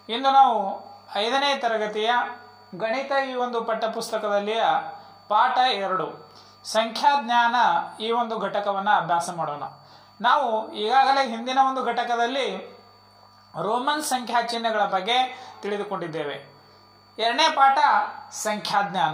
ಇಂದು ನಾವು ಐದನೇ ತರಗತಿಯ ಗಣಿತ ಈ ಒಂದು ಪಠ್ಯಪುಸ್ತಕದಲ್ಲಿಯ ಪಾಠ ಎರಡು ಸಂಖ್ಯಾಜ್ಞಾನ ಈ ಒಂದು ಘಟಕವನ್ನು ಅಭ್ಯಾಸ ಮಾಡೋಣ ನಾವು ಈಗಾಗಲೇ ಹಿಂದಿನ ಒಂದು ಘಟಕದಲ್ಲಿ ರೋಮನ್ ಸಂಖ್ಯಾ ಚಿಹ್ನೆಗಳ ಬಗ್ಗೆ ತಿಳಿದುಕೊಂಡಿದ್ದೇವೆ ಎರಡನೇ ಪಾಠ ಸಂಖ್ಯಾಜ್ಞಾನ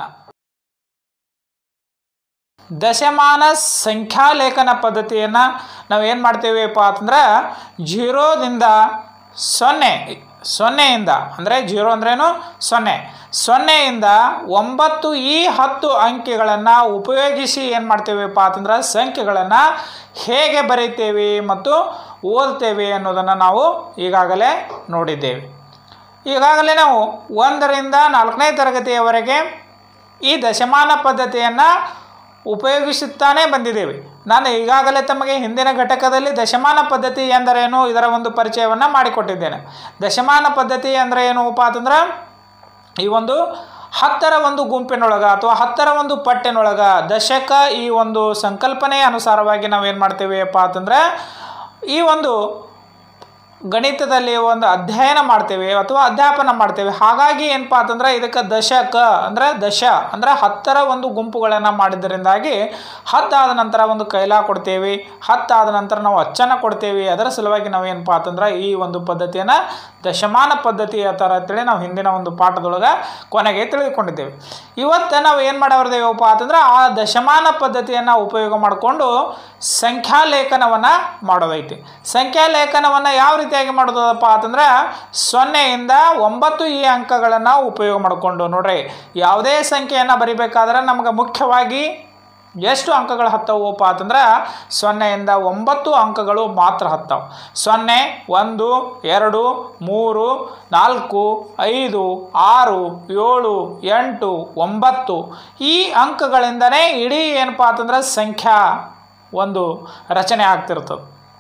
ದಶಮಾನ ಸಂಖ್ಯಾಲೇಖನ ಪದ್ಧತಿಯನ್ನು ನಾವು ಏನು ಮಾಡ್ತೇವೆಪ್ಪ ಅಂತಂದ್ರೆ ಜೀರೋದಿಂದ ಸೊನ್ನೆ ಸೊನ್ನೆಯಿಂದ ಅಂದರೆ ಜೀರೋ ಅಂದ್ರೇನು ಸೊನ್ನೆ ಸೊನ್ನೆಯಿಂದ ಒಂಬತ್ತು ಈ ಹತ್ತು ಅಂಕಿಗಳನ್ನು ಉಪಯೋಗಿಸಿ ಏನು ಮಾಡ್ತೇವೆಪ್ಪ ಅಂತಂದ್ರೆ ಸಂಖ್ಯೆಗಳನ್ನು ಹೇಗೆ ಬರೀತೇವೆ ಮತ್ತು ಓದ್ತೇವೆ ಅನ್ನೋದನ್ನು ನಾವು ಈಗಾಗಲೇ ನೋಡಿದ್ದೇವೆ ಈಗಾಗಲೇ ನಾವು ಒಂದರಿಂದ ನಾಲ್ಕನೇ ತರಗತಿಯವರೆಗೆ ಈ ದಶಮಾನ ಪದ್ಧತಿಯನ್ನು ಉಪಯೋಗಿಸುತ್ತಾನೇ ಬಂದಿದ್ದೇವೆ ನಾನು ಈಗಾಗಲೇ ತಮಗೆ ಹಿಂದಿನ ಘಟಕದಲ್ಲಿ ದಶಮಾನ ಪದ್ಧತಿ ಎಂದರೇನು ಇದರ ಒಂದು ಪರಿಚಯವನ್ನು ಮಾಡಿಕೊಟ್ಟಿದ್ದೇನೆ ದಶಮಾನ ಪದ್ಧತಿ ಅಂದರೆ ಏನಪ್ಪ ಅಂತಂದ್ರೆ ಈ ಒಂದು ಹತ್ತರ ಒಂದು ಗುಂಪಿನೊಳಗೆ ಅಥವಾ ಹತ್ತರ ಒಂದು ಪಟ್ಟಿನೊಳಗೆ ದಶಕ ಈ ಒಂದು ಸಂಕಲ್ಪನೆಯ ಅನುಸಾರವಾಗಿ ನಾವೇನು ಮಾಡ್ತೇವೆಪ್ಪ ಅಂತಂದ್ರೆ ಈ ಒಂದು ಗಣಿತದಲ್ಲಿ ಒಂದು ಅಧ್ಯಯನ ಮಾಡ್ತೇವೆ ಅಥವಾ ಅಧ್ಯಾಪನ ಮಾಡ್ತೇವೆ ಹಾಗಾಗಿ ಏನಪ್ಪ ಅಂತಂದ್ರೆ ಇದಕ್ಕೆ ದಶಕ ಅಂದರೆ ದಶ ಅಂದರೆ ಹತ್ತರ ಒಂದು ಗುಂಪುಗಳನ್ನು ಮಾಡಿದ್ದರಿಂದಾಗಿ ಹತ್ತಾದ ನಂತರ ಒಂದು ಕೈಲಾ ಕೊಡ್ತೇವೆ ಹತ್ತಾದ ನಂತರ ನಾವು ಅಚ್ಚನ ಕೊಡ್ತೇವೆ ಅದರ ಸಲುವಾಗಿ ನಾವು ಏನಪ್ಪ ಅಂತಂದ್ರೆ ಈ ಒಂದು ಪದ್ಧತಿಯನ್ನು ದಶಮಾನ ಪದ್ಧತಿ ಆ ಥರ ಅಂತೇಳಿ ನಾವು ಹಿಂದಿನ ಒಂದು ಪಾಠದೊಳಗೆ ಕೊನೆಗೆ ತಿಳಿದುಕೊಂಡಿದ್ದೇವೆ ಇವತ್ತು ನಾವು ಏನು ಮಾಡೋರ್ದೇವಪ್ಪ ಅಂತಂದ್ರೆ ಆ ದಶಮಾನ ಪದ್ಧತಿಯನ್ನು ಉಪಯೋಗ ಮಾಡಿಕೊಂಡು ಸಂಖ್ಯಾಲೇಖನವನ್ನು ಮಾಡೋದೈತಿ ಸಂಖ್ಯಾಲೇಖನವನ್ನು ಯಾವ ರೀತಿಯಾಗಿ ಮಾಡೋದಪ್ಪ ಅಂತಂದ್ರೆ ಸೊನ್ನೆಯಿಂದ ಒಂಬತ್ತು ಈ ಅಂಕಗಳನ್ನು ಉಪಯೋಗ ಮಾಡಿಕೊಂಡು ನೋಡ್ರಿ ಯಾವುದೇ ಸಂಖ್ಯೆಯನ್ನು ಬರಿಬೇಕಾದ್ರೆ ನಮ್ಗೆ ಮುಖ್ಯವಾಗಿ ಎಷ್ಟು ಅಂಕಗಳು ಹತ್ತವಪ್ಪ ಅಂತಂದ್ರೆ ಸೊನ್ನೆಯಿಂದ ಒಂಬತ್ತು ಅಂಕಗಳು ಮಾತ್ರ ಹತ್ತವು ಸೊನ್ನೆ ಒಂದು ಎರಡು ಮೂರು ನಾಲ್ಕು ಐದು ಆರು ಏಳು ಎಂಟು ಒಂಬತ್ತು ಈ ಅಂಕಗಳಿಂದನೇ ಇಡೀ ಏನಪ್ಪ ಅಂತಂದ್ರೆ ಸಂಖ್ಯಾ ಒಂದು ರಚನೆ ಆಗ್ತಿರ್ತದೆ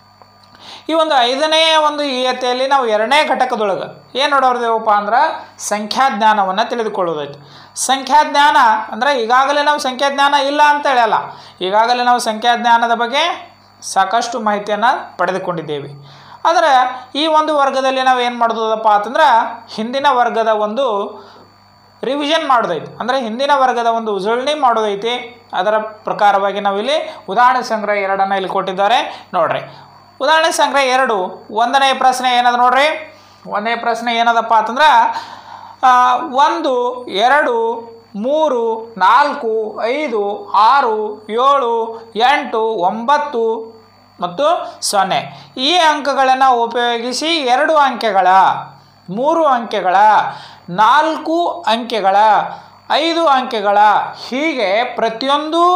ಈ ಒಂದು ಐದನೇ ಒಂದು ಈಯತೆಯಲ್ಲಿ ನಾವು ಎರಡನೇ ಘಟಕದೊಳಗೆ ಏನು ನೋಡೋರ್ದೇವಪ್ಪ ಅಂದ್ರೆ ಸಂಖ್ಯಾಜ್ಞಾನವನ್ನು ತಿಳಿದುಕೊಳ್ಳೋದೈತಿ ಸಂಖ್ಯಾಜ್ಞಾನ ಅಂದರೆ ಈಗಾಗಲೇ ನಾವು ಸಂಖ್ಯಾಜ್ಞಾನ ಇಲ್ಲ ಅಂತ ಹೇಳಲ್ಲ ಈಗಾಗಲೇ ನಾವು ಸಂಖ್ಯಾಜ್ಞಾನದ ಬಗ್ಗೆ ಸಾಕಷ್ಟು ಮಾಹಿತಿಯನ್ನು ಪಡೆದುಕೊಂಡಿದ್ದೇವೆ ಆದರೆ ಈ ಒಂದು ವರ್ಗದಲ್ಲಿ ನಾವು ಏನು ಮಾಡೋದಪ್ಪ ಅಂತಂದ್ರೆ ಹಿಂದಿನ ವರ್ಗದ ಒಂದು ರಿವಿಷನ್ ಮಾಡೋದೈತಿ ಅಂದರೆ ಹಿಂದಿನ ವರ್ಗದ ಒಂದು ಉಜಳಣಿ ಮಾಡೋದೈತಿ ಅದರ ಪ್ರಕಾರವಾಗಿ ನಾವಿಲ್ಲಿ ಉದಾಹರಣೆ ಸಂಗ್ರಹ ಎರಡನ್ನು ಇಲ್ಲಿ ಕೊಟ್ಟಿದ್ದಾರೆ ನೋಡ್ರಿ ಉದಾಹರಣೆ ಸಂಗ್ರಹ ಎರಡು ಒಂದನೇ ಪ್ರಶ್ನೆ ಏನದ ನೋಡ್ರಿ ಒಂದನೇ ಪ್ರಶ್ನೆ ಏನದಪ್ಪ ಅಂತಂದ್ರೆ ಒಂದು ಎರಡು ಮೂರು ನಾಲ್ಕು ಐದು ಆರು ಏಳು ಎಂಟು ಒಂಬತ್ತು ಮತ್ತು ಸೊನ್ನೆ ಈ ಅಂಕಗಳನ್ನು ಉಪಯೋಗಿಸಿ ಎರಡು ಅಂಕೆಗಳ ಮೂರು ಅಂಕೆಗಳ ನಾಲ್ಕು ಅಂಕೆಗಳ ಐದು ಅಂಕೆಗಳ ಹೀಗೆ ಪ್ರತಿಯೊಂದು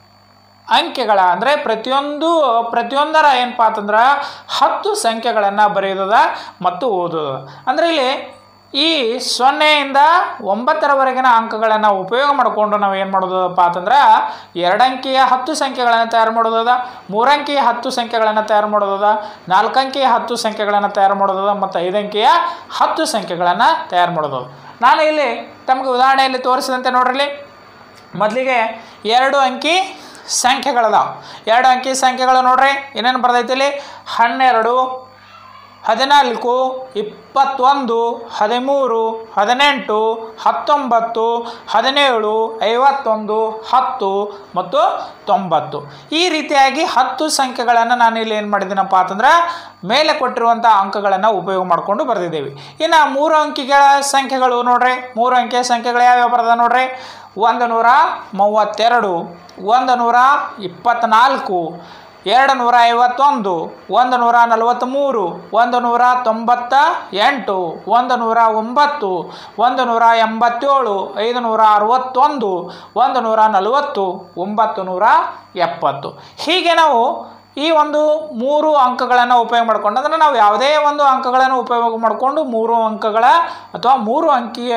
ಅಂಕೆಗಳ ಅಂದರೆ ಪ್ರತಿಯೊಂದು ಪ್ರತಿಯೊಂದರ ಏನಪ್ಪ ಅಂತಂದ್ರೆ ಹತ್ತು ಸಂಖ್ಯೆಗಳನ್ನು ಬರೆಯೋದ ಮತ್ತು ಓದೋದು ಅಂದರೆ ಇಲ್ಲಿ ಈ ಸೊನ್ನೆಯಿಂದ ಒಂಬತ್ತರವರೆಗಿನ ಅಂಕಗಳನ್ನು ಉಪಯೋಗ ಮಾಡಿಕೊಂಡು ನಾವು ಏನು ಮಾಡೋದಪ್ಪ ಅಂತಂದ್ರೆ ಎರಡಂಕಿಯ ಹತ್ತು ಸಂಖ್ಯೆಗಳನ್ನು ತಯಾರು ಮಾಡೋದದ ಮೂರಂಕಿಯ ಹತ್ತು ಸಂಖ್ಯೆಗಳನ್ನು ತಯಾರು ಮಾಡೋದದ ನಾಲ್ಕಂಕಿಯ ಹತ್ತು ಸಂಖ್ಯೆಗಳನ್ನು ತಯಾರು ಮಾಡೋದದ ಮತ್ತು ಐದಂಕಿಯ ಹತ್ತು ಸಂಖ್ಯೆಗಳನ್ನು ತಯಾರು ಮಾಡೋದು ನಾನು ಇಲ್ಲಿ ತಮಗೆ ಉದಾಹರಣೆಯಲ್ಲಿ ತೋರಿಸಿದಂತೆ ನೋಡ್ರಿ ಮೊದಲಿಗೆ ಎರಡು ಅಂಕಿ ಸಂಖ್ಯೆಗಳದಾವ ಎರಡು ಅಂಕಿ ಸಂಖ್ಯೆಗಳು ನೋಡ್ರಿ ಏನೇನು ಬರ್ತೈತಿ ಇಲ್ಲಿ ಹನ್ನೆರಡು ಹದಿನಾಲ್ಕು ಇಪ್ಪತ್ತೊಂದು ಹದಿಮೂರು ಹದಿನೆಂಟು ಹತ್ತೊಂಬತ್ತು ಹದಿನೇಳು ಐವತ್ತೊಂದು ಹತ್ತು ಮತ್ತು ತೊಂಬತ್ತು ಈ ರೀತಿಯಾಗಿ ಹತ್ತು ಸಂಖ್ಯೆಗಳನ್ನು ನಾನು ಇಲ್ಲಿ ಏನು ಮಾಡಿದ್ದೀನಪ್ಪ ಅಂತಂದ್ರೆ ಮೇಲೆ ಕೊಟ್ಟಿರುವಂಥ ಅಂಕಗಳನ್ನು ಉಪಯೋಗ ಮಾಡಿಕೊಂಡು ಬರೆದಿದ್ದೇವೆ ಇನ್ನು ಮೂರು ಅಂಕಿಗಳ ಸಂಖ್ಯೆಗಳು ನೋಡ್ರಿ ಮೂರು ಅಂಕಿಯ ಸಂಖ್ಯೆಗಳು ಯಾವ್ಯಾವ ಬರ್ತದೆ ನೋಡ್ರಿ ಒಂದು ನೂರ ಮೂವತ್ತೆರಡು ಒಂದು ನೂರ ಇಪ್ಪತ್ತ್ನಾಲ್ಕು ಎರಡು ನೂರ ಐವತ್ತೊಂದು ಒಂದು ನೂರ ನಲವತ್ತ್ಮೂರು ಒಂದು ನೂರ ತೊಂಬತ್ತ ಎಂಟು ಒಂದು ನೂರ ಒಂಬತ್ತು ಒಂದು ನೂರ ಎಂಬತ್ತೇಳು ಐದು ನೂರ ಅರವತ್ತೊಂದು ಒಂದು ನೂರ ನಲವತ್ತು ಒಂಬತ್ತು ನೂರ ಎಪ್ಪತ್ತು ಹೀಗೆ ನಾವು ಈ ಒಂದು ಮೂರು ಅಂಕಗಳನ್ನು ಉಪಯೋಗ ಮಾಡಿಕೊಂಡು ಅಂದರೆ ನಾವು ಯಾವುದೇ ಒಂದು ಅಂಕಗಳನ್ನು ಉಪಯೋಗ ಮಾಡಿಕೊಂಡು ಮೂರು ಅಂಕಗಳ ಅಥವಾ ಮೂರು ಅಂಕಿಯ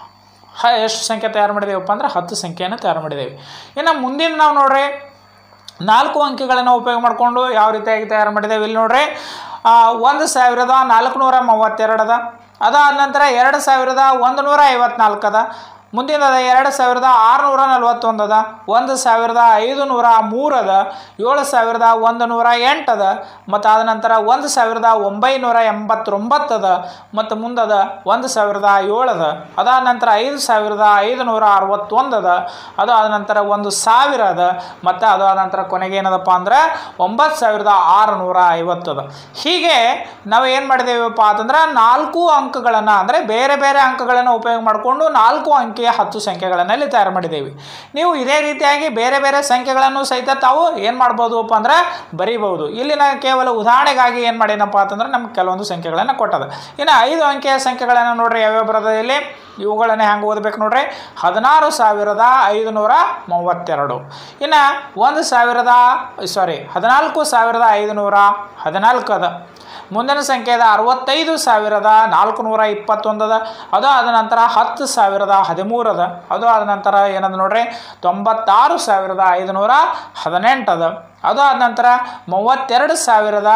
ಹ ಎಷ್ಟು ಸಂಖ್ಯೆ ತಯಾರು ಮಾಡಿದ್ದೇವಪ್ಪ ಅಂದ್ರೆ ಹತ್ತು ಸಂಖ್ಯೆಯನ್ನು ತಯಾರು ಮಾಡಿದ್ದೇವೆ ಇನ್ನು ಮುಂದಿನ ನಾವು ನೋಡ್ರಿ ನಾಲ್ಕು ಅಂಕಿಗಳನ್ನು ಉಪಯೋಗ ಮಾಡಿಕೊಂಡು ಯಾವ ರೀತಿಯಾಗಿ ತಯಾರು ಮಾಡಿದ್ದೇವೆ ಇಲ್ಲಿ ನೋಡ್ರಿ ಒಂದು ಸಾವಿರದ ನಾಲ್ಕುನೂರ ಮೂವತ್ತೆರಡು ಅದ ಅದಾದ ನಂತರ ಎರಡು ಸಾವಿರದ ಒಂದು ನೂರ ಐವತ್ನಾಲ್ಕು ಅದ ಮುಂದಿನದ ಎರಡು ಸಾವಿರದ ಆರುನೂರ ನಲ್ವತ್ತೊಂದು ಅದ ಒಂದು ಸಾವಿರದ ಐದು ನೂರ ಮೂರು ಅದ ಏಳು ಸಾವಿರದ ಒಂದು ನೂರ ಎಂಟು ಅದ ಮತ್ತು ಆದ ನಂತರ ಒಂದು ಸಾವಿರದ ಒಂಬೈನೂರ ಎಂಬತ್ತೊಂಬತ್ತು ಅದ ಮತ್ತು ಮುಂದದ ಒಂದು ಸಾವಿರದ ಏಳು ಅದ ಅದಾದ ನಂತರ ಐದು ಸಾವಿರದ ಐದು ನೂರ ಅರವತ್ತೊಂದು ಅದ ಅದು ಆದ ನಂತರ ಒಂದು ಸಾವಿರ ಅದ ಮತ್ತು ಅದು ಆದ ನಂತರ ಕೊನೆಗೆ ಏನದಪ್ಪ ಅಂದ್ರೆ ಒಂಬತ್ತು ಸಾವಿರದ ಆರುನೂರ ಐವತ್ತು ಅದ ಹೀಗೆ ನಾವು ಏನು ಮಾಡಿದೇವಪ್ಪ ಅಂತಂದ್ರೆ ನಾಲ್ಕು ಅಂಕಗಳನ್ನು ಅಂದರೆ ಬೇರೆ ಬೇರೆ ಅಂಕಗಳನ್ನು ಉಪಯೋಗ ಮಾಡಿಕೊಂಡು ನಾಲ್ಕು ಅಂಕಿಯ ಹತ್ತು ಸಂಖ್ಯೆಗಳನ್ನು ಇಲ್ಲಿ ತಯಾರು ಮಾಡಿದ್ದೇವೆ ನೀವು ಇದೇ ರೀತಿಯಾಗಿ ಬೇರೆ ಬೇರೆ ಸಂಖ್ಯೆಗಳನ್ನು ಸಹಿತ ತಾವು ಏನು ಮಾಡ್ಬೋದಪ್ಪ ಅಂದ್ರೆ ಬರೀಬಹುದು ಇಲ್ಲಿ ನಾನು ಕೇವಲ ಉದಾಹರಣೆಗಾಗಿ ಏನು ಮಾಡೇನಪ್ಪ ಅಂತಂದ್ರೆ ನಮ್ಗೆ ಕೆಲವೊಂದು ಸಂಖ್ಯೆಗಳನ್ನು ಕೊಟ್ಟದ ಇನ್ನು ಐದು ಅಂಕೆಯ ಸಂಖ್ಯೆಗಳನ್ನು ನೋಡ್ರಿ ಯಾವ್ಯಾವ ಬರೋದ ಇಲ್ಲಿ ಇವುಗಳನ್ನೇ ಹೆಂಗೆ ಓದಬೇಕು ನೋಡ್ರಿ ಹದಿನಾರು ಸಾವಿರದ ಐದುನೂರ ಮೂವತ್ತೆರಡು ಇನ್ನು ಒಂದು ಸಾವಿರದ ಸಾರಿ ಹದಿನಾಲ್ಕು ಸಾವಿರದ ಐದುನೂರ ಹದಿನಾಲ್ಕು ಅದ ಮುಂದಿನ ಸಂಖ್ಯೆ ಅದ ಅರವತ್ತೈದು ಸಾವಿರದ ನಾಲ್ಕುನೂರ ಇಪ್ಪತ್ತೊಂದು ಅದ ಅದು ಆದ ನಂತರ ಹತ್ತು ಸಾವಿರದ ಹದಿಮೂರು ಅದ ಅದು ಆದ ನಂತರ ಏನದ ನೋಡ್ರಿ ತೊಂಬತ್ತಾರು ಸಾವಿರದ ಐದುನೂರ ಹದಿನೆಂಟು ಅದ ಅದು ಆದ ನಂತರ ಮೂವತ್ತೆರಡು ಸಾವಿರದ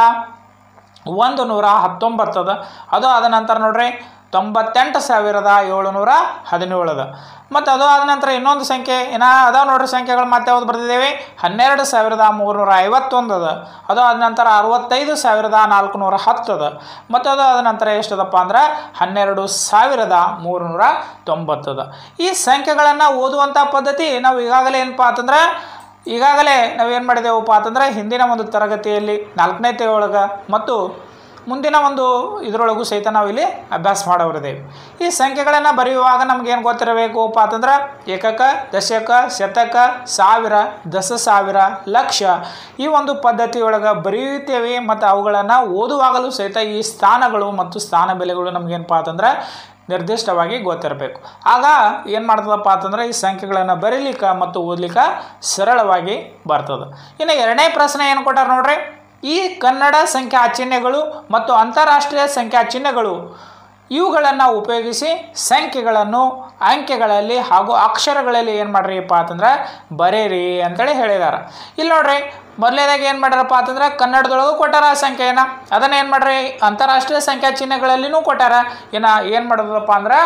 ಒಂದು ನೂರ ಹತ್ತೊಂಬತ್ತು ಅದ ಅದು ಆದ ನಂತರ ನೋಡ್ರಿ ತೊಂಬತ್ತೆಂಟು ಸಾವಿರದ ಏಳುನೂರ ಹದಿನೇಳು ಅದ ಮತ್ತು ಅದು ಆದ ನಂತರ ಇನ್ನೊಂದು ಸಂಖ್ಯೆ ಏನ ಅದಾವ ನೋಡ್ರಿ ಸಂಖ್ಯೆಗಳು ಮತ್ತೆ ಯಾವ್ದು ಬರ್ತಿದ್ದೇವೆ ಹನ್ನೆರಡು ಸಾವಿರದ ಮೂರುನೂರ ಐವತ್ತೊಂದು ಅದ ಅದು ಆದ ನಂತರ ಅರವತ್ತೈದು ಸಾವಿರದ ನಾಲ್ಕುನೂರ ಹತ್ತು ಅದ ಮತ್ತು ಅದು ಆದ ನಂತರ ಎಷ್ಟದಪ್ಪ ಅಂದ್ರೆ ಹನ್ನೆರಡು ಸಾವಿರದ ಮೂರುನೂರ ತೊಂಬತ್ತು ಅದ ಈ ಸಂಖ್ಯೆಗಳನ್ನು ಓದುವಂಥ ಪದ್ಧತಿ ನಾವು ಈಗಾಗಲೇ ಏನಪ್ಪ ಅಂತಂದ್ರೆ ಈಗಾಗಲೇ ನಾವೇನು ಮಾಡಿದೆವಪ್ಪ ಅಂತಂದ್ರೆ ಹಿಂದಿನ ಒಂದು ತರಗತಿಯಲ್ಲಿ ನಾಲ್ಕನೇ ಒಳಗೆ ಮತ್ತು ಮುಂದಿನ ಒಂದು ಇದರೊಳಗೂ ಸಹಿತ ನಾವು ಇಲ್ಲಿ ಅಭ್ಯಾಸ ಮಾಡೋರಿದ್ದೇವೆ ಈ ಸಂಖ್ಯೆಗಳನ್ನು ಬರೆಯುವಾಗ ನಮಗೇನು ಗೊತ್ತಿರಬೇಕಪ್ಪ ಅಂತಂದ್ರೆ ಏಕಕ ದಶಕ ಶತಕ ಸಾವಿರ ದಶ ಸಾವಿರ ಲಕ್ಷ ಈ ಒಂದು ಪದ್ಧತಿಯೊಳಗೆ ಬರೆಯುತ್ತೇವೆ ಮತ್ತು ಅವುಗಳನ್ನು ಓದುವಾಗಲೂ ಸಹಿತ ಈ ಸ್ಥಾನಗಳು ಮತ್ತು ಸ್ಥಾನ ಬೆಲೆಗಳು ನಮಗೇನಪ್ಪ ಅಂತಂದ್ರೆ ನಿರ್ದಿಷ್ಟವಾಗಿ ಗೊತ್ತಿರಬೇಕು ಆಗ ಏನು ಮಾಡ್ತದಪ್ಪ ಅಂತಂದ್ರೆ ಈ ಸಂಖ್ಯೆಗಳನ್ನು ಬರೀಲಿಕ್ಕೆ ಮತ್ತು ಓದ್ಲಿಕ್ಕೆ ಸರಳವಾಗಿ ಬರ್ತದೆ ಇನ್ನು ಎರಡನೇ ಪ್ರಶ್ನೆ ಏನು ಕೊಟ್ಟಾರ ನೋಡ್ರಿ ಈ ಕನ್ನಡ ಸಂಖ್ಯಾ ಚಿಹ್ನೆಗಳು ಮತ್ತು ಅಂತಾರಾಷ್ಟ್ರೀಯ ಸಂಖ್ಯಾ ಚಿಹ್ನೆಗಳು ಇವುಗಳನ್ನು ಉಪಯೋಗಿಸಿ ಸಂಖ್ಯೆಗಳನ್ನು ಅಂಕೆಗಳಲ್ಲಿ ಹಾಗೂ ಅಕ್ಷರಗಳಲ್ಲಿ ಏನು ಮಾಡ್ರಿಪ್ಪ ಅಂತಂದ್ರೆ ಬರೀರಿ ಅಂತೇಳಿ ಹೇಳಿದಾರೆ ಇಲ್ಲಿ ನೋಡ್ರಿ ಮೊದಲನೇದಾಗಿ ಏನು ಮಾಡ್ಯಾರಪ್ಪ ಅಂತಂದ್ರೆ ಕನ್ನಡದೊಳಗೂ ಕೊಟ್ಟಾರ ಆ ಸಂಖ್ಯೆಯನ್ನು ಅದನ್ನು ಏನು ಮಾಡ್ರಿ ಅಂತಾರಾಷ್ಟ್ರೀಯ ಸಂಖ್ಯಾ ಚಿಹ್ನೆಗಳಲ್ಲಿನೂ ಕೊಟ್ಟಾರ ಇನ್ನು ಏನು ಮಾಡೋದಪ್ಪ ಅಂದ್ರೆ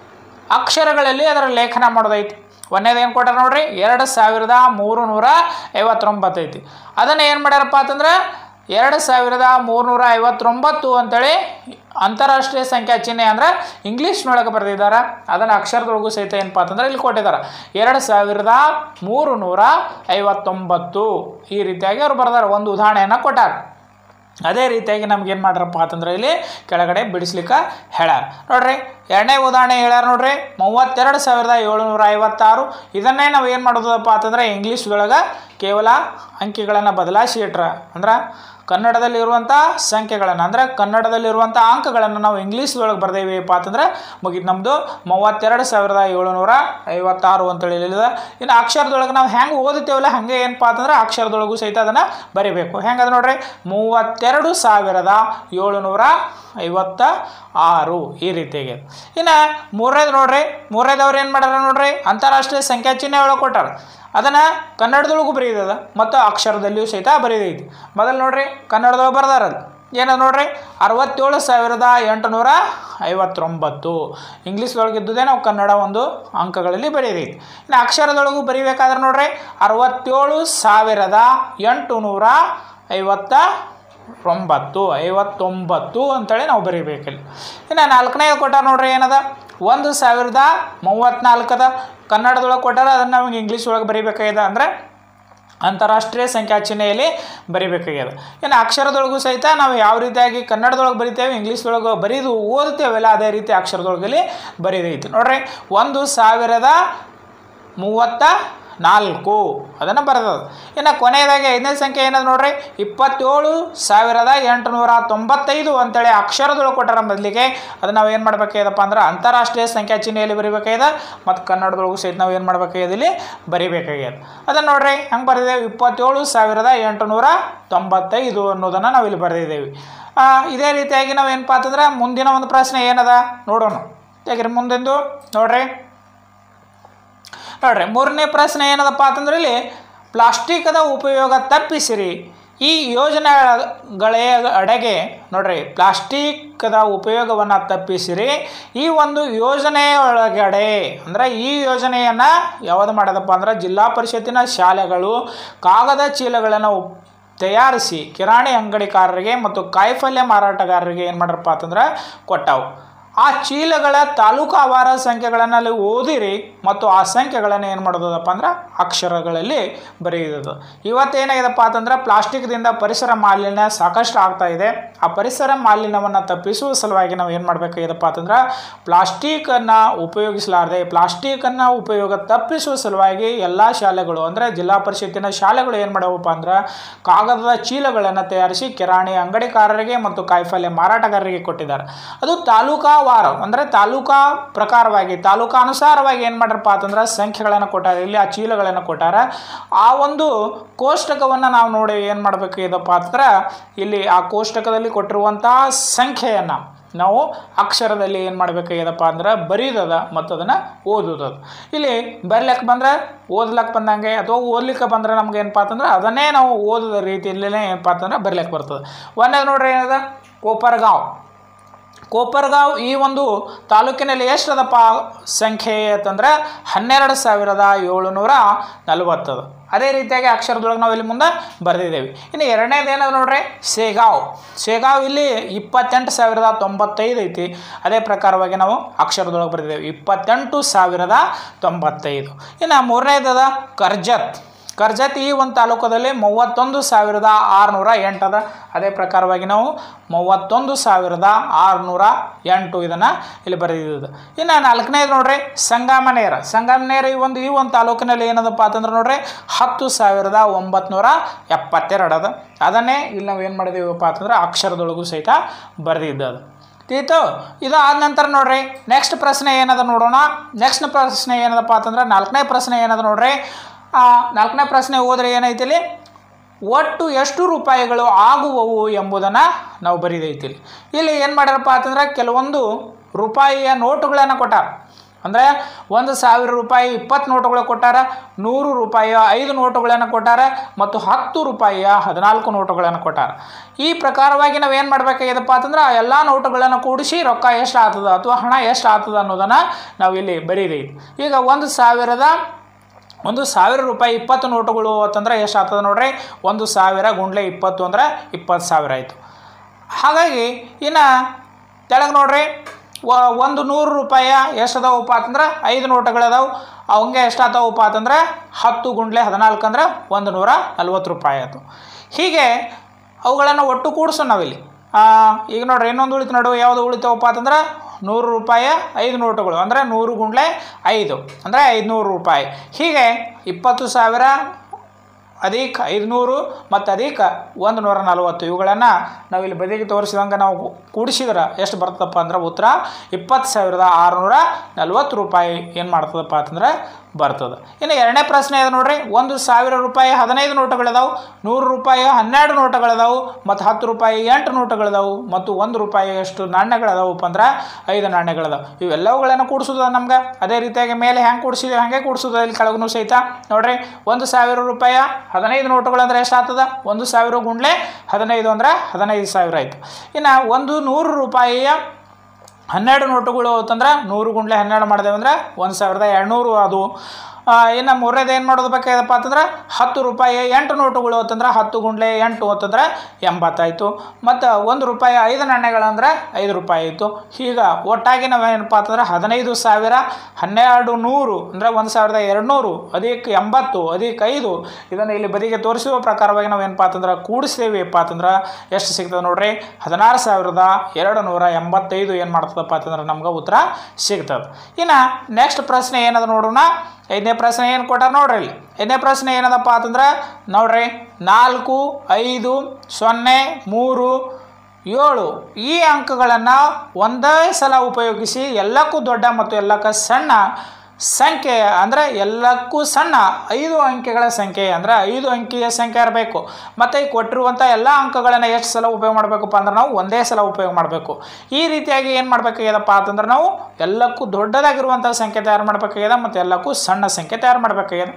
ಅಕ್ಷರಗಳಲ್ಲಿ ಅದರ ಲೇಖನ ಮಾಡೋದೈತಿ ಒಂದೇದು ಏನು ಕೊಟ್ಟಾರ ನೋಡ್ರಿ ಎರಡು ಸಾವಿರದ ಮೂರು ನೂರ ಐವತ್ತೊಂಬತ್ತು ಐತಿ ಅದನ್ನು ಏನು ಮಾಡ್ಯಾರಪ್ಪ ಅಂತಂದ್ರೆ ಎರಡು ಸಾವಿರದ ಮೂರುನೂರ ಐವತ್ತೊಂಬತ್ತು ಅಂತೇಳಿ ಅಂತಾರಾಷ್ಟ್ರೀಯ ಸಂಖ್ಯಾ ಚಿಹ್ನೆ ಅಂದ್ರೆ ಇಂಗ್ಲೀಷ್ನೊಳಗೆ ಬರೆದಿದ್ದಾರೆ ಅದನ್ನು ಅಕ್ಷರದೊಳಗೂ ಸಹಿತ ಏನಪ್ಪ ಅಂತಂದ್ರೆ ಇಲ್ಲಿ ಕೊಟ್ಟಿದ್ದಾರೆ ಎರಡು ಸಾವಿರದ ಮೂರು ನೂರ ಐವತ್ತೊಂಬತ್ತು ಈ ರೀತಿಯಾಗಿ ಅವ್ರು ಬರ್ದಾರೆ ಒಂದು ಉದಾಹರಣೆಯನ್ನು ಕೊಟ್ಟಾರ ಅದೇ ರೀತಿಯಾಗಿ ನಮ್ಗೆ ಏನು ಮಾಡ್ರಪ್ಪ ಅಂತಂದ್ರೆ ಇಲ್ಲಿ ಕೆಳಗಡೆ ಬಿಡಿಸ್ಲಿಕ್ಕೆ ಹೇಳ್ಯಾರ ನೋಡ್ರಿ ಎರಡನೇ ಉದಾಹರಣೆ ಹೇಳ್ಯಾರ ನೋಡ್ರಿ ಮೂವತ್ತೆರಡು ಸಾವಿರದ ಏಳುನೂರ ಐವತ್ತಾರು ಇದನ್ನೇ ನಾವು ಏನು ಮಾಡೋದಪ್ಪ ಅಂತಂದ್ರೆ ಇಂಗ್ಲೀಷ್ದೊಳಗೆ ಕೇವಲ ಅಂಕಿಗಳನ್ನು ಬದಲಾಯಿಸಿ ಇಟ್ರ ಅಂದ್ರೆ ಕನ್ನಡದಲ್ಲಿರುವಂಥ ಸಂಖ್ಯೆಗಳನ್ನು ಅಂದರೆ ಕನ್ನಡದಲ್ಲಿರುವಂಥ ಅಂಕಗಳನ್ನು ನಾವು ಇಂಗ್ಲೀಷ್ದೊಳಗೆ ಬರ್ದೇವಿಪ್ಪ ಅಂತಂದ್ರೆ ಮುಗಿದು ನಮ್ಮದು ಮೂವತ್ತೆರಡು ಸಾವಿರದ ಏಳುನೂರ ಐವತ್ತಾರು ಅಂತೇಳಿ ಹೇಳಿದ ಇನ್ನು ಅಕ್ಷರದೊಳಗೆ ನಾವು ಹೆಂಗೆ ಓದುತ್ತೇವಲ್ಲ ಹಾಗೆ ಏನಪ್ಪ ಅಂತಂದ್ರೆ ಅಕ್ಷರದೊಳಗೂ ಸಹಿತ ಅದನ್ನು ಬರಿಬೇಕು ಹೆಂಗದ ನೋಡ್ರಿ ಮೂವತ್ತೆರಡು ಸಾವಿರದ ಏಳುನೂರ ಐವತ್ತ ಆರು ಈ ರೀತಿಯಾಗಿ ಇನ್ನು ಮೂರನೇದು ನೋಡ್ರಿ ಮೂರನೇದವ್ರು ಏನು ಮಾಡ್ಯಾರ ನೋಡ್ರಿ ಅಂತಾರಾಷ್ಟ್ರೀಯ ಸಂಖ್ಯಾ ಚಿಹ್ನೆ ಒಳಗೆ ಕೊಟ್ಟಾರ ಅದನ್ನು ಕನ್ನಡದೊಳಗೂ ಬರೀದದ ಮತ್ತು ಅಕ್ಷರದಲ್ಲಿಯೂ ಸಹಿತ ಬರೀದೈತಿ ಮೊದಲು ನೋಡ್ರಿ ಕನ್ನಡದೊಳಗೆ ಬರ್ದಾರದು ಏನದು ನೋಡ್ರಿ ಅರವತ್ತೇಳು ಸಾವಿರದ ಎಂಟುನೂರ ಐವತ್ತೊಂಬತ್ತು ಇಂಗ್ಲೀಷ್ದೊಳಗೆ ಇದ್ದುದೇ ನಾವು ಕನ್ನಡ ಒಂದು ಅಂಕಗಳಲ್ಲಿ ಬರೀದೈತಿ ಇನ್ನು ಅಕ್ಷರದೊಳಗೂ ಬರಿಬೇಕಾದ್ರೆ ನೋಡ್ರಿ ಅರವತ್ತೇಳು ಸಾವಿರದ ಎಂಟು ನೂರ ಐವತ್ತ ಒಂಬತ್ತು ಐವತ್ತೊಂಬತ್ತು ಅಂತೇಳಿ ನಾವು ಬರೀಬೇಕಿಲ್ಲಿ ಇನ್ನು ನಾಲ್ಕನೇದು ಕೊಟ್ಟಾರ ನೋಡ್ರಿ ಏನದ ಒಂದು ಸಾವಿರದ ಮೂವತ್ತ್ನಾಲ್ಕದ ಕನ್ನಡದೊಳಗೆ ಕೊಟ್ಟಾರ ಅದನ್ನು ನಮಗೆ ಇಂಗ್ಲೀಷ್ ಒಳಗೆ ಬರೀಬೇಕಾಗ್ಯದ ಅಂದರೆ ಅಂತಾರಾಷ್ಟ್ರೀಯ ಸಂಖ್ಯಾ ಚಿಹ್ನೆಯಲ್ಲಿ ಬರಿಬೇಕಾಗ್ಯದ ಇನ್ನು ಅಕ್ಷರದೊಳಗೂ ಸಹಿತ ನಾವು ಯಾವ ರೀತಿಯಾಗಿ ಕನ್ನಡದೊಳಗೆ ಬರಿತೇವೆ ಇಂಗ್ಲೀಷ್ದೊಳಗೆ ಬರೀದು ಓದ್ತೇವಲ್ಲ ಅದೇ ರೀತಿ ಅಕ್ಷರದೊಳಗಲ್ಲಿ ಬರೀದೈತಿ ನೋಡ್ರಿ ಒಂದು ಸಾವಿರದ ಮೂವತ್ತ ನಾಲ್ಕು ಅದನ್ನು ಬರೆದದು ಇನ್ನು ಕೊನೆಯದಾಗಿ ಐದನೇ ಸಂಖ್ಯೆ ಏನದು ನೋಡ್ರಿ ಇಪ್ಪತ್ತೇಳು ಸಾವಿರದ ಎಂಟುನೂರ ತೊಂಬತ್ತೈದು ಅಂತೇಳಿ ಅಕ್ಷರದೊಳಗೆ ಕೊಟ್ಟಾರ ಮೊದಲಿಗೆ ಅದನ್ನು ನಾವು ಏನು ಮಾಡಬೇಕಾಗ್ಯದಪ್ಪ ಅಂದ್ರೆ ಅಂತಾರಾಷ್ಟ್ರೀಯ ಸಂಖ್ಯಾ ಚಿಹ್ನೆಯಲ್ಲಿ ಬರಿಬೇಕಾಗ್ಯದ ಮತ್ತು ಕನ್ನಡದೊಳಗೂ ಸಹಿತ ನಾವು ಏನು ಮಾಡಬೇಕಾಗ್ಯದ ಇಲ್ಲಿ ಬರಿಬೇಕಾಗ್ಯದ ಅದನ್ನು ನೋಡ್ರಿ ಹಂಗೆ ಬರೆದೇವೆ ಇಪ್ಪತ್ತೇಳು ಸಾವಿರದ ಎಂಟುನೂರ ತೊಂಬತ್ತೈದು ಅನ್ನೋದನ್ನು ನಾವು ಇಲ್ಲಿ ಬರೆದಿದ್ದೇವೆ ಇದೇ ರೀತಿಯಾಗಿ ನಾವು ಏನಪ್ಪ ಅಂತಂದ್ರೆ ಮುಂದಿನ ಒಂದು ಪ್ರಶ್ನೆ ಏನದ ನೋಡೋಣ ತೆಗಿರಿ ಮುಂದೆಂದು ನೋಡ್ರಿ ನೋಡ್ರಿ ಮೂರನೇ ಪ್ರಶ್ನೆ ಏನದಪ್ಪ ಅಂತಂದ್ರೆ ಇಲ್ಲಿ ಪ್ಲಾಸ್ಟಿಕ್ದ ಉಪಯೋಗ ತಪ್ಪಿಸಿರಿ ಈ ಯೋಜನೆಗಳ ಅಡೆಗೆ ನೋಡ್ರಿ ಪ್ಲಾಸ್ಟಿಕ್ ಪ್ಲಾಸ್ಟಿಕ್ದ ಉಪಯೋಗವನ್ನು ತಪ್ಪಿಸಿರಿ ಈ ಒಂದು ಯೋಜನೆಯ ಒಳಗಡೆ ಅಂದರೆ ಈ ಯೋಜನೆಯನ್ನು ಯಾವುದು ಮಾಡೋದಪ್ಪ ಅಂದ್ರೆ ಜಿಲ್ಲಾ ಪರಿಷತ್ತಿನ ಶಾಲೆಗಳು ಕಾಗದ ಚೀಲಗಳನ್ನು ಉಪ್- ತಯಾರಿಸಿ ಕಿರಾಣಿ ಅಂಗಡಿಕಾರರಿಗೆ ಮತ್ತು ಕಾಯಿಪಲ್ಯ ಮಾರಾಟಗಾರರಿಗೆ ಏನು ಮಾಡ್ರಪ್ಪ ಅಂತಂದ್ರೆ ಕೊಟ್ಟವು ಆ ಚೀಲಗಳ ತಾಲೂಕಾವಾರ ಸಂಖ್ಯೆಗಳನ್ನು ಅಲ್ಲಿ ಓದಿರಿ ಮತ್ತು ಆ ಸಂಖ್ಯೆಗಳನ್ನು ಏನು ಮಾಡೋದಪ್ಪ ಅಂದ್ರೆ ಅಕ್ಷರಗಳಲ್ಲಿ ಬರೆಯೋದು ಇವತ್ತೇನಾಗಿದೆಪ್ಪ ಅಂತಂದ್ರೆ ಪ್ಲಾಸ್ಟಿಕ್ದಿಂದ ಪರಿಸರ ಮಾಲಿನ್ಯ ಸಾಕಷ್ಟು ಆಗ್ತಾ ಇದೆ ಆ ಪರಿಸರ ಮಾಲಿನ್ಯವನ್ನು ತಪ್ಪಿಸುವ ಸಲುವಾಗಿ ನಾವು ಏನು ಮಾಡಬೇಕಾಗಿದೆಪ್ಪ ಅಂತಂದ್ರೆ ಪ್ಲಾಸ್ಟಿಕನ್ನು ಉಪಯೋಗಿಸಲಾರದೆ ಪ್ಲಾಸ್ಟಿಕನ್ನು ಉಪಯೋಗ ತಪ್ಪಿಸುವ ಸಲುವಾಗಿ ಎಲ್ಲ ಶಾಲೆಗಳು ಅಂದರೆ ಜಿಲ್ಲಾ ಪರಿಷತ್ತಿನ ಶಾಲೆಗಳು ಏನು ಮಾಡವಪ್ಪ ಅಂದ್ರೆ ಕಾಗದದ ಚೀಲಗಳನ್ನು ತಯಾರಿಸಿ ಕಿರಾಣಿ ಅಂಗಡಿಕಾರರಿಗೆ ಮತ್ತು ಕಾಯಿಪಲ್ಯ ಮಾರಾಟಗಾರರಿಗೆ ಕೊಟ್ಟಿದ್ದಾರೆ ಅದು ತಾಲೂಕಾ ವಾರ ಅಂದರೆ ತಾಲೂಕಾ ಪ್ರಕಾರವಾಗಿ ತಾಲೂಕಾನುಸಾರವಾಗಿ ಏನು ಮಾಡ್ರಪ್ಪ ಅಂತಂದ್ರೆ ಸಂಖ್ಯೆಗಳನ್ನು ಕೊಟ್ಟಾರೆ ಇಲ್ಲಿ ಆ ಚೀಲಗಳನ್ನು ಕೊಟ್ಟಾರೆ ಆ ಒಂದು ಕೋಷ್ಟಕವನ್ನು ನಾವು ನೋಡಿ ಏನು ಮಾಡಬೇಕಾಗಿದಪ್ಪ ಅಂತಂದ್ರೆ ಇಲ್ಲಿ ಆ ಕೋಷ್ಟಕದಲ್ಲಿ ಕೊಟ್ಟಿರುವಂತಹ ಸಂಖ್ಯೆಯನ್ನು ನಾವು ಅಕ್ಷರದಲ್ಲಿ ಏನು ಮಾಡಬೇಕಾಗ್ಯದಪ್ಪ ಅಂದ್ರೆ ಬರೀದದ ಮತ್ತು ಅದನ್ನು ಓದೋದದು ಇಲ್ಲಿ ಬರಿಲಿಕ್ಕೆ ಬಂದರೆ ಓದ್ಲಕ್ಕೆ ಬಂದಂಗೆ ಅಥವಾ ಓದ್ಲಿಕ್ಕೆ ಬಂದರೆ ನಮ್ಗೆ ಏನಪ್ಪ ಅಂತಂದ್ರೆ ಅದನ್ನೇ ನಾವು ಓದೋದ ರೀತಿಯಲ್ಲೇ ಏನಪ್ಪ ಅಂತಂದ್ರೆ ಬರಿಲಿಕ್ಕೆ ಬರ್ತದೆ ಒಂದೇ ನೋಡ್ರಿ ಏನದ ಕೋಪರ್ಗಾಂವ್ ಕೋಪರ್ಗಾಂವ್ ಈ ಒಂದು ತಾಲೂಕಿನಲ್ಲಿ ಎಷ್ಟದಪ್ಪ ಸಂಖ್ಯೆ ಅಂತಂದ್ರೆ ಹನ್ನೆರಡು ಸಾವಿರದ ಏಳುನೂರ ನಲವತ್ತದು ಅದೇ ರೀತಿಯಾಗಿ ಅಕ್ಷರದೊಳಗೆ ನಾವು ಇಲ್ಲಿ ಮುಂದೆ ಬರೆದಿದ್ದೇವೆ ಇನ್ನು ಎರಡನೇದು ಏನದು ನೋಡ್ರಿ ಸೇಗಾವ್ ಸೇಗಾವ್ ಇಲ್ಲಿ ಇಪ್ಪತ್ತೆಂಟು ಸಾವಿರದ ತೊಂಬತ್ತೈದು ಐತಿ ಅದೇ ಪ್ರಕಾರವಾಗಿ ನಾವು ಅಕ್ಷರದೊಳಗೆ ಬರೆದಿದ್ದೇವೆ ಇಪ್ಪತ್ತೆಂಟು ಸಾವಿರದ ತೊಂಬತ್ತೈದು ಇನ್ನು ಮೂರನೇದದ ಕರ್ಜತ್ ಕರ್ಜತ್ ಈ ಒಂದು ತಾಲೂಕದಲ್ಲಿ ಮೂವತ್ತೊಂದು ಸಾವಿರದ ಆರುನೂರ ಎಂಟದ ಅದೇ ಪ್ರಕಾರವಾಗಿ ನಾವು ಮೂವತ್ತೊಂದು ಸಾವಿರದ ಆರುನೂರ ಎಂಟು ಇದನ್ನು ಇಲ್ಲಿ ಬರೆದಿದ್ದು ಇನ್ನು ನಾಲ್ಕನೇದು ನೋಡ್ರಿ ಸಂಗಮನೇರ ಸಂಗಮನೇರ ಈ ಒಂದು ಈ ಒಂದು ತಾಲೂಕಿನಲ್ಲಿ ಏನದಪ್ಪ ಅಂತಂದ್ರೆ ನೋಡ್ರಿ ಹತ್ತು ಸಾವಿರದ ಒಂಬತ್ನೂರ ಎಪ್ಪತ್ತೆರಡು ಅದ ಅದನ್ನೇ ಇಲ್ಲಿ ನಾವು ಏನು ಮಾಡಿದೀವಪ್ಪ ಅಂತಂದ್ರೆ ಅಕ್ಷರದೊಳಗೂ ಸಹಿತ ಬರೆದಿದ್ದದು ತೀತು ಇದು ಆದ ನಂತರ ನೋಡ್ರಿ ನೆಕ್ಸ್ಟ್ ಪ್ರಶ್ನೆ ಏನದ ನೋಡೋಣ ನೆಕ್ಸ್ಟ್ ಪ್ರಶ್ನೆ ಏನದಪ್ಪ ಅಂತಂದ್ರೆ ನಾಲ್ಕನೇ ಪ್ರಶ್ನೆ ಏನದ ನೋಡ್ರಿ ಆ ನಾಲ್ಕನೇ ಪ್ರಶ್ನೆ ಹೋದ್ರೆ ಏನೈತಿ ಇಲ್ಲಿ ಒಟ್ಟು ಎಷ್ಟು ರೂಪಾಯಿಗಳು ಆಗುವವು ಎಂಬುದನ್ನು ನಾವು ಬರೀದೈತಿ ಇಲ್ಲಿ ಇಲ್ಲಿ ಏನು ಮಾಡ್ಯಾರಪ್ಪ ಅಂತಂದ್ರೆ ಕೆಲವೊಂದು ರೂಪಾಯಿಯ ನೋಟುಗಳನ್ನು ಕೊಟ್ಟಾರ ಅಂದರೆ ಒಂದು ಸಾವಿರ ರೂಪಾಯಿ ಇಪ್ಪತ್ತು ನೋಟುಗಳು ಕೊಟ್ಟಾರ ನೂರು ರೂಪಾಯಿಯ ಐದು ನೋಟುಗಳನ್ನು ಕೊಟ್ಟಾರ ಮತ್ತು ಹತ್ತು ರೂಪಾಯಿಯ ಹದಿನಾಲ್ಕು ನೋಟುಗಳನ್ನು ಕೊಟ್ಟಾರ ಈ ಪ್ರಕಾರವಾಗಿ ನಾವು ಏನು ಮಾಡಬೇಕಾಗಿದೆಪ್ಪ ಅಂತಂದ್ರೆ ಆ ಎಲ್ಲ ನೋಟುಗಳನ್ನು ಕೂಡಿಸಿ ರೊಕ್ಕ ಎಷ್ಟು ಆಗ್ತದ ಅಥವಾ ಹಣ ಎಷ್ಟು ಆಗ್ತದ ಅನ್ನೋದನ್ನು ನಾವು ಇಲ್ಲಿ ಬರೀದೈತಿ ಈಗ ಒಂದು ಸಾವಿರದ ಒಂದು ಸಾವಿರ ರೂಪಾಯಿ ಇಪ್ಪತ್ತು ನೋಟುಗಳು ಅಂತಂದ್ರೆ ಎಷ್ಟು ಆಗ್ತದೆ ನೋಡ್ರಿ ಒಂದು ಸಾವಿರ ಗುಂಡ್ಲೆ ಇಪ್ಪತ್ತು ಅಂದರೆ ಇಪ್ಪತ್ತು ಸಾವಿರ ಆಯಿತು ಹಾಗಾಗಿ ಇನ್ನು ತೆಳಗೆ ನೋಡ್ರಿ ವ- ಒಂದು ನೂರು ರೂಪಾಯ ಎಷ್ಟು ಅದಾವಪ್ಪ ಅಂತಂದ್ರೆ ಐದು ನೋಟುಗಳದಾವು ಅವಂಗೆ ಎಷ್ಟು ಆತಾವಪ್ಪ ಅಂತಂದ್ರೆ ಹತ್ತು ಗುಂಡ್ಲೆ ಹದಿನಾಲ್ಕು ಅಂದ್ರೆ ಒಂದು ನೂರ ನಲ್ವತ್ತು ರೂಪಾಯಿ ಆಯಿತು ಹೀಗೆ ಅವುಗಳನ್ನು ಒಟ್ಟು ಕೂಡಿಸು ನಾವಿಲ್ಲಿ ಆ, ಈಗ ನೋಡ್ರಿ ಇನ್ನೊಂದು ಉಳಿತು ನಡುವೆ ಯಾವುದು ಉಳಿತಾವಪ್ಪ ಅಂತಂದ್ರೆ ನೂರು ರೂಪಾಯ ಐದು ನೋಟುಗಳು ಅಂದರೆ ನೂರು ಗುಂಡ್ಲೆ ಐದು ಅಂದರೆ ಐದುನೂರು ರೂಪಾಯಿ ಹೀಗೆ ಇಪ್ಪತ್ತು ಸಾವಿರ ಅಧಿಕ ಐದುನೂರು ಮತ್ತು ಅಧಿಕ ಒಂದು ನೂರ ನಲವತ್ತು ಇವುಗಳನ್ನು ನಾವು ಇಲ್ಲಿ ಬದಿಗೆ ತೋರಿಸಿದಂಗೆ ನಾವು ಕೂಡಿಸಿದ್ರೆ ಎಷ್ಟು ಬರ್ತದಪ್ಪ ಅಂದ್ರೆ ಉತ್ತರ ಇಪ್ಪತ್ತು ಸಾವಿರದ ಆರುನೂರ ನಲ್ವತ್ತು ರೂಪಾಯಿ ಏನು ಮಾಡ್ತದಪ್ಪ ಅಂತಂದ್ರೆ ಬರ್ತದೆ ಇನ್ನು ಎರಡನೇ ಪ್ರಶ್ನೆ ಇದೆ ನೋಡ್ರಿ ಒಂದು ಸಾವಿರ ರೂಪಾಯಿ ಹದಿನೈದು ನೋಟುಗಳಿದಾವೆ ನೂರು ರೂಪಾಯಿ ಹನ್ನೆರಡು ನೋಟುಗಳಿದಾವೆ ಮತ್ತು ಹತ್ತು ರೂಪಾಯಿ ಎಂಟು ನೋಟುಗಳಿದಾವೆ ಮತ್ತು ಒಂದು ರೂಪಾಯಿ ಎಷ್ಟು ನಾಣ್ಯಗಳಿದಾವಪ್ಪ ಅಂದ್ರೆ ಐದು ನಾಣ್ಯಗಳಿದಾವೆ ಇವೆಲ್ಲವುಗಳನ್ನು ಕೂಡಿಸೋದು ನಮ್ಗೆ ಅದೇ ರೀತಿಯಾಗಿ ಮೇಲೆ ಹೆಂಗೆ ಕೂಡಿಸಿದ್ವಿ ಹಾಗೆ ಕೂಡಿಸೋದು ಇಲ್ಲಿ ಕೆಳಗೂ ಸಹಿತ ನೋಡ್ರಿ ಒಂದು ಸಾವಿರ ರೂಪಾಯಿ ಹದಿನೈದು ನೋಟುಗಳು ಅಂದ್ರೆ ಎಷ್ಟು ಆಗ್ತದ ಒಂದು ಸಾವಿರ ಗುಂಡ್ಲೆ ಹದಿನೈದು ಅಂದ್ರೆ ಹದಿನೈದು ಸಾವಿರ ಆಯಿತು ಇನ್ನು ಒಂದು ನೂರು ರೂಪಾಯಿಯ ಹನ್ನೆರಡು ನೋಟುಗಳು ಅಂತಂದ್ರೆ ನೂರು ಗುಂಡ್ಲೆ ಹನ್ನೆರಡು ಮಾಡಿದೆವು ಅಂದ್ರೆ ಒಂದು ಸಾವಿರದ ಎರಡುನೂರು ಅದು ಆ, ಇನ್ನು ಮೂರನೇದು ಏನು ಮಾಡೋದು ಬೇಕಾಗಿದೆಪ್ಪ ಅಂತಂದ್ರೆ ಹತ್ತು ರೂಪಾಯಿ ಎಂಟು ನೋಟುಗಳು ಅಂತಂದ್ರೆ ಹತ್ತು ಗುಂಡ್ಲೆ ಎಂಟು ಅಂತಂದ್ರೆ ಎಂಬತ್ತಾಯಿತು ಮತ್ತು ಒಂದು ರೂಪಾಯಿ ಐದು ನಾಣ್ಯಗಳಂದ್ರೆ ಐದು ರೂಪಾಯಿ ಆಯಿತು ಈಗ ಒಟ್ಟಾಗಿ ನಾವೇನಪ್ಪ ಅಂತಂದ್ರೆ ಹದಿನೈದು ಸಾವಿರ ಹನ್ನೆರಡು ನೂರು ಅಂದರೆ ಒಂದು ಸಾವಿರದ ಎರಡುನೂರು ಅದಕ್ಕೆ ಎಂಬತ್ತು ಅದಕ್ಕೆ ಐದು ಇದನ್ನು ಇಲ್ಲಿ ಬದಿಗೆ ತೋರಿಸುವ ಪ್ರಕಾರವಾಗಿ ನಾವೇನಪ್ಪ ಅಂತಂದ್ರೆ ಕೂಡಿಸ್ತೀವಿಪ್ಪ ಅಂತಂದ್ರೆ ಎಷ್ಟು ಸಿಗ್ತದೆ ನೋಡ್ರಿ ಹದಿನಾರು ಸಾವಿರದ ಎರಡು ನೂರ ಎಂಬತ್ತೈದು ಏನು ಮಾಡ್ತದಪ್ಪ ಅಂತಂದ್ರೆ ನಮ್ಗೆ ಉತ್ತರ ಸಿಗ್ತದೆ ಇನ್ನು ನೆಕ್ಸ್ಟ್ ಪ್ರಶ್ನೆ ಏನದ ನೋಡೋಣ ಐದನೇ ಪ್ರಶ್ನೆ ಏನು ಕೊಟ್ಟಾರ ನೋಡ್ರಿ ಇಲ್ಲಿ ಐದನೇ ಪ್ರಶ್ನೆ ಏನದಪ್ಪ ಅಂತಂದ್ರೆ ನೋಡ್ರಿ ನಾಲ್ಕು ಐದು ಸೊನ್ನೆ ಮೂರು ಏಳು ಈ ಅಂಕಗಳನ್ನು ಒಂದೇ ಸಲ ಉಪಯೋಗಿಸಿ ಎಲ್ಲಕ್ಕೂ ದೊಡ್ಡ ಮತ್ತು ಎಲ್ಲಕ್ಕ ಸಣ್ಣ ಸಂಖ್ಯೆ ಅಂದರೆ ಎಲ್ಲಕ್ಕೂ ಸಣ್ಣ ಐದು ಅಂಕೆಗಳ ಸಂಖ್ಯೆ ಅಂದರೆ ಐದು ಅಂಕಿಯ ಸಂಖ್ಯೆ ಇರಬೇಕು ಮತ್ತು ಈ ಕೊಟ್ಟಿರುವಂಥ ಎಲ್ಲ ಅಂಕಗಳನ್ನು ಎಷ್ಟು ಸಲ ಉಪಯೋಗ ಮಾಡಬೇಕಪ್ಪ ಅಂದ್ರೆ ನಾವು ಒಂದೇ ಸಲ ಉಪಯೋಗ ಮಾಡಬೇಕು ಈ ರೀತಿಯಾಗಿ ಏನು ಮಾಡಬೇಕಾಗ್ಯದಪ್ಪ ಅಂತಂದ್ರೆ ನಾವು ಎಲ್ಲಕ್ಕೂ ದೊಡ್ಡದಾಗಿರುವಂಥ ಸಂಖ್ಯೆ ತಯಾರು ಮಾಡಬೇಕಾಗ್ಯದ ಮತ್ತು ಎಲ್ಲಕ್ಕೂ ಸಣ್ಣ ಸಂಖ್ಯೆ ತಯಾರು ಮಾಡಬೇಕಾಗ್ಯದ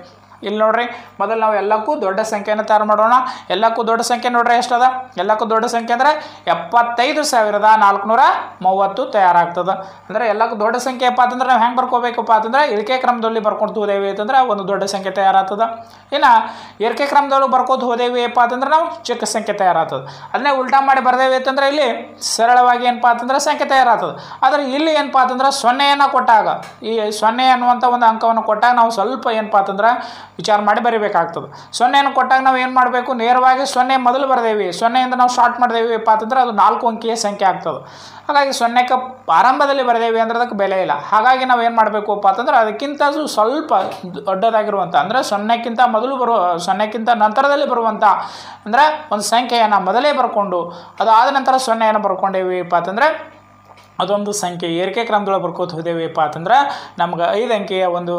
ಇಲ್ಲಿ ನೋಡ್ರಿ ಮೊದಲು ನಾವು ಎಲ್ಲಕ್ಕೂ ದೊಡ್ಡ ಸಂಖ್ಯೆಯನ್ನು ತಯಾರು ಮಾಡೋಣ ಎಲ್ಲಕ್ಕೂ ದೊಡ್ಡ ಸಂಖ್ಯೆ ನೋಡ್ರಿ ಎಷ್ಟದ ಎಲ್ಲಕ್ಕೂ ದೊಡ್ಡ ಸಂಖ್ಯೆ ಅಂದರೆ ಎಪ್ಪತ್ತೈದು ಸಾವಿರದ ನಾಲ್ಕುನೂರ ಮೂವತ್ತು ತಯಾರಾಗ್ತದೆ ಅಂದರೆ ಎಲ್ಲಕ್ಕೂ ದೊಡ್ಡ ಸಂಖ್ಯೆ ಅಪ್ಪ ಅಂತಂದ್ರೆ ನಾವು ಹೆಂಗೆ ಬರ್ಕೋಬೇಕಪ್ಪ ಅಂತಂದ್ರೆ ಇಳಿಕೆ ಕ್ರಮದಲ್ಲಿ ಬರ್ಕೊಂಡು ಹೋದೇವಿ ಅಂತಂದ್ರೆ ಒಂದು ದೊಡ್ಡ ಸಂಖ್ಯೆ ತಯಾರಾಗ್ತದೆ ಇನ್ನು ಏರಿಕೆ ಕ್ರಮದೊಳಗೆ ಬರ್ಕೋತ ಹೋದೇವಿ ಅಪ್ಪ ಅಂತಂದ್ರೆ ನಾವು ಚಿಕ್ಕ ಸಂಖ್ಯೆ ತಯಾರಾಗ್ತದೆ ಅದನ್ನೇ ಉಲ್ಟಾ ಮಾಡಿ ಬರ್ದೇವಿ ಅಂತಂದ್ರೆ ಇಲ್ಲಿ ಸರಳವಾಗಿ ಏನಪ್ಪ ಅಂತಂದ್ರೆ ಸಂಖ್ಯೆ ತಯಾರಾಗ್ತದೆ ಆದರೆ ಇಲ್ಲಿ ಏನಪ್ಪ ಅಂತಂದ್ರೆ ಸೊನ್ನೆಯನ್ನು ಕೊಟ್ಟಾಗ ಈ ಸೊನ್ನೆ ಅನ್ನುವಂಥ ಒಂದು ಅಂಕವನ್ನು ಕೊಟ್ಟಾಗ ನಾವು ಸ್ವಲ್ಪ ಏನಪ್ಪ ಅಂತಂದ್ರೆ ವಿಚಾರ ಮಾಡಿ ಬರಿಬೇಕಾಗ್ತದೆ ಸೊನ್ನೆಯನ್ನು ಕೊಟ್ಟಾಗ ನಾವು ಏನು ಮಾಡಬೇಕು ನೇರವಾಗಿ ಸೊನ್ನೆ ಮೊದಲು ಬರ್ದೇವಿ ಸೊನ್ನೆಯಿಂದ ನಾವು ಸ್ಟಾರ್ಟ್ ಮಾಡಿದೇವಿ ಅಪ್ಪ ಅಂತಂದ್ರೆ ಅದು ನಾಲ್ಕು ಅಂಕಿಯ ಸಂಖ್ಯೆ ಆಗ್ತದೆ ಹಾಗಾಗಿ ಸೊನ್ನೆಗೆ ಆರಂಭದಲ್ಲಿ ಬರೆದೇವಿ ಅಂದ್ರೆ ಅದಕ್ಕೆ ಬೆಲೆ ಇಲ್ಲ ಹಾಗಾಗಿ ನಾವು ಏನು ಮಾಡಬೇಕಪ್ಪ ಅಂತಂದ್ರೆ ಅದಕ್ಕಿಂತ ಅದು ಸ್ವಲ್ಪ ದೊಡ್ಡದಾಗಿರುವಂಥ ಅಂದರೆ ಸೊನ್ನೆಕ್ಕಿಂತ ಮೊದಲು ಬರುವ ಸೊನ್ನೆಕ್ಕಿಂತ ನಂತರದಲ್ಲಿ ಬರುವಂಥ ಅಂದರೆ ಒಂದು ಸಂಖ್ಯೆಯನ್ನು ಮೊದಲೇ ಬರ್ಕೊಂಡು ಅದಾದ ನಂತರ ಸೊನ್ನೆಯನ್ನು ಬರ್ಕೊಂಡೇವಿಪ್ಪ ಅಂತಂದರೆ ಅದೊಂದು ಸಂಖ್ಯೆ ಏರಿಕೆ ಕ್ರಮದೊಳಗೆ ಬರ್ಕೋತ ಹೋದೇವಿಪ್ಪ ಅಂತಂದ್ರೆ ನಮ್ಗೆ ಐದು ಅಂಕೆಯ ಒಂದು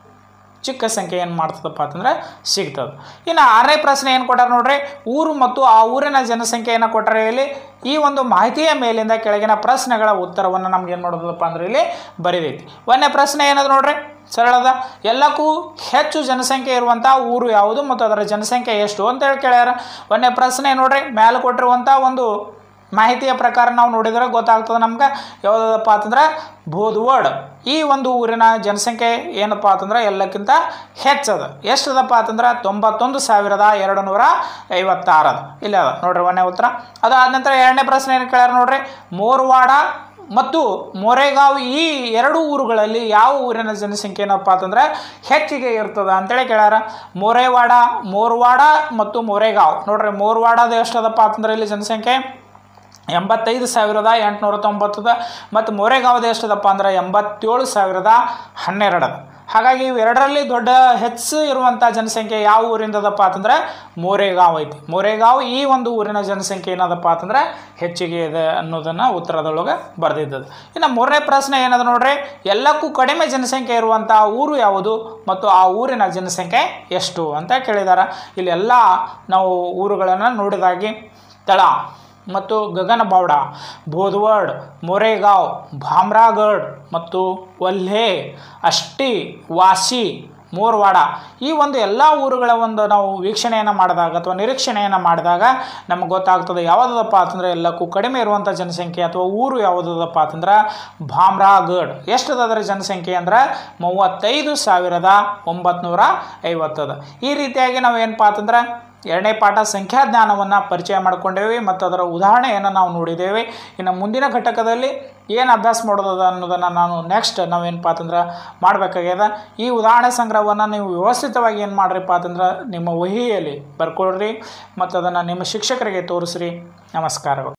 ಚಿಕ್ಕ ಸಂಖ್ಯೆ ಏನು ಮಾಡ್ತದಪ್ಪ ಅಂತಂದ್ರೆ ಸಿಗ್ತದೆ ಇನ್ನು ಆರನೇ ಪ್ರಶ್ನೆ ಏನು ಕೊಟ್ಟಾರ ನೋಡ್ರಿ ಊರು ಮತ್ತು ಆ ಊರಿನ ಜನಸಂಖ್ಯೆಯನ್ನು ಕೊಟ್ಟರೆ ಇಲ್ಲಿ ಈ ಒಂದು ಮಾಹಿತಿಯ ಮೇಲಿಂದ ಕೆಳಗಿನ ಪ್ರಶ್ನೆಗಳ ಉತ್ತರವನ್ನು ನಮ್ಗೆ ಏನು ಮಾಡೋದಪ್ಪ ಅಂದ್ರೆ ಇಲ್ಲಿ ಬರೀದೈತಿ ಒಂದನೇ ಪ್ರಶ್ನೆ ಏನದು ನೋಡ್ರಿ ಸರಳದ ಎಲ್ಲಕ್ಕೂ ಹೆಚ್ಚು ಜನಸಂಖ್ಯೆ ಇರುವಂಥ ಊರು ಯಾವುದು ಮತ್ತು ಅದರ ಜನಸಂಖ್ಯೆ ಎಷ್ಟು ಅಂತೇಳಿ ಕೇಳ್ಯಾರ ಒಂದನೇ ಪ್ರಶ್ನೆ ನೋಡ್ರಿ ಮೇಲೆ ಕೊಟ್ಟಿರುವಂಥ ಒಂದು ಮಾಹಿತಿಯ ಪ್ರಕಾರ ನಾವು ನೋಡಿದರೆ ಗೊತ್ತಾಗ್ತದೆ ನಮ್ಗೆ ಯಾವುದಪ್ಪ ಅಂತಂದ್ರೆ ಬೋಧವಡ್ ಈ ಒಂದು ಊರಿನ ಜನಸಂಖ್ಯೆ ಏನಪ್ಪ ಅಂತಂದ್ರೆ ಎಲ್ಲಕ್ಕಿಂತ ಹೆಚ್ಚದ ಎಷ್ಟದಪ್ಪ ಅಂತಂದ್ರೆ ತೊಂಬತ್ತೊಂದು ಸಾವಿರದ ಎರಡು ನೂರ ಐವತ್ತಾರದು ಇಲ್ಲ ಅದ ನೋಡ್ರಿ ಒಂದನೇ ಉತ್ತರ ಅದಾದ ನಂತರ ಎರಡನೇ ಪ್ರಶ್ನೆ ಏನು ಕೇಳ್ಯಾರ ನೋಡ್ರಿ ಮೋರ್ವಾಡ ಮತ್ತು ಮೊರೆಗಾಂವ್ ಈ ಎರಡು ಊರುಗಳಲ್ಲಿ ಯಾವ ಊರಿನ ಜನಸಂಖ್ಯೆ ಏನಪ್ಪ ಅಂತಂದ್ರೆ ಹೆಚ್ಚಿಗೆ ಇರ್ತದ ಅಂತೇಳಿ ಕೇಳ್ಯಾರ ಮೊರೆವಾಡ ಮೋರ್ವಾಡ ಮತ್ತು ಮೊರೆಗಾಂವ್ ನೋಡ್ರಿ ಮೋರ್ವಾಡದ ಎಷ್ಟದಪ್ಪ ಅಂತಂದ್ರೆ ಇಲ್ಲಿ ಜನಸಂಖ್ಯೆ ಎಂಬತ್ತೈದು ಸಾವಿರದ ಎಂಟುನೂರ ತೊಂಬತ್ತದ ಮತ್ತು ಮೊರೆಗಾಂವ್ದು ಎಷ್ಟದಪ್ಪ ಅಂದ್ರೆ ಎಂಬತ್ತೇಳು ಸಾವಿರದ ಹನ್ನೆರಡದ ಹಾಗಾಗಿ ಇವೆರಡರಲ್ಲಿ ದೊಡ್ಡ ಹೆಚ್ಚು ಇರುವಂಥ ಜನಸಂಖ್ಯೆ ಯಾವ ಊರಿಂದದಪ್ಪ ಅಂತಂದ್ರೆ ಮೋರೆಗಾಂವ್ ಐತಿ ಮೋರೆಗಾಂವ್ ಈ ಒಂದು ಊರಿನ ಜನಸಂಖ್ಯೆ ಏನದಪ್ಪ ಅಂತಂದ್ರೆ ಹೆಚ್ಚಿಗೆ ಇದೆ ಅನ್ನೋದನ್ನು ಉತ್ತರದೊಳಗೆ ಬರೆದಿದ್ದದು ಇನ್ನು ಮೂರನೇ ಪ್ರಶ್ನೆ ಏನದ ನೋಡ್ರಿ ಎಲ್ಲಕ್ಕೂ ಕಡಿಮೆ ಜನಸಂಖ್ಯೆ ಇರುವಂಥ ಊರು ಯಾವುದು ಮತ್ತು ಆ ಊರಿನ ಜನಸಂಖ್ಯೆ ಎಷ್ಟು ಅಂತ ಕೇಳಿದಾರೆ ಇಲ್ಲಿ ಎಲ್ಲ ನಾವು ಊರುಗಳನ್ನು ನೋಡಿದಾಗಿ ತಳ ಮತ್ತು ಗಗನಬೌಡ ಬೋಧವಡ್ ಮೊರೆಗಾಂವ್ ಭಾಮ್ರಾಗಢ್ ಮತ್ತು ವಲ್ಹೆ ಅಷ್ಟಿ ವಾಸಿ ಮೋರ್ವಾಡ ಈ ಒಂದು ಎಲ್ಲ ಊರುಗಳ ಒಂದು ನಾವು ವೀಕ್ಷಣೆಯನ್ನು ಮಾಡಿದಾಗ ಅಥವಾ ನಿರೀಕ್ಷಣೆಯನ್ನು ಮಾಡಿದಾಗ ನಮಗೆ ಗೊತ್ತಾಗ್ತದೆ ಯಾವುದಪ್ಪ ಅಂತಂದರೆ ಎಲ್ಲಕ್ಕೂ ಕಡಿಮೆ ಇರುವಂಥ ಜನಸಂಖ್ಯೆ ಅಥವಾ ಊರು ಯಾವುದಪ್ಪ ಅಂತಂದ್ರೆ ಭಾಮ್ರಾಗಢ್ ಎಷ್ಟದ ಅದರ ಜನಸಂಖ್ಯೆ ಅಂದ್ರೆ ಮೂವತ್ತೈದು ಸಾವಿರದ ಒಂಬತ್ನೂರ ಐವತ್ತದ ಈ ರೀತಿಯಾಗಿ ನಾವು ಏನಪ್ಪ ಅಂತಂದ್ರೆ ಎರಡನೇ ಪಾಠ ಸಂಖ್ಯಾಜ್ಞಾನವನ್ನು ಪರಿಚಯ ಮಾಡ್ಕೊಂಡೇವೆ ಮತ್ತು ಅದರ ಉದಾಹರಣೆಯನ್ನು ನಾವು ನೋಡಿದ್ದೇವೆ ಇನ್ನು ಮುಂದಿನ ಘಟಕದಲ್ಲಿ ಏನು ಅಭ್ಯಾಸ ಮಾಡೋದದ ಅನ್ನೋದನ್ನು ನಾನು ನೆಕ್ಸ್ಟ್ ನಾವೇನಪ್ಪ ಅಂತಂದ್ರೆ ಮಾಡಬೇಕಾಗ್ಯದ ಈ ಉದಾಹರಣೆ ಸಂಗ್ರಹವನ್ನು ನೀವು ವ್ಯವಸ್ಥಿತವಾಗಿ ಏನು ಮಾಡ್ರಿಪ್ಪ ಅಂತಂದ್ರೆ ನಿಮ್ಮ ವಹಿಯಲ್ಲಿ ಬರ್ಕೊಳ್ರಿ ಮತ್ತು ಅದನ್ನು ನಿಮ್ಮ ಶಿಕ್ಷಕರಿಗೆ ತೋರಿಸ್ರಿ ನಮಸ್ಕಾರಗಳು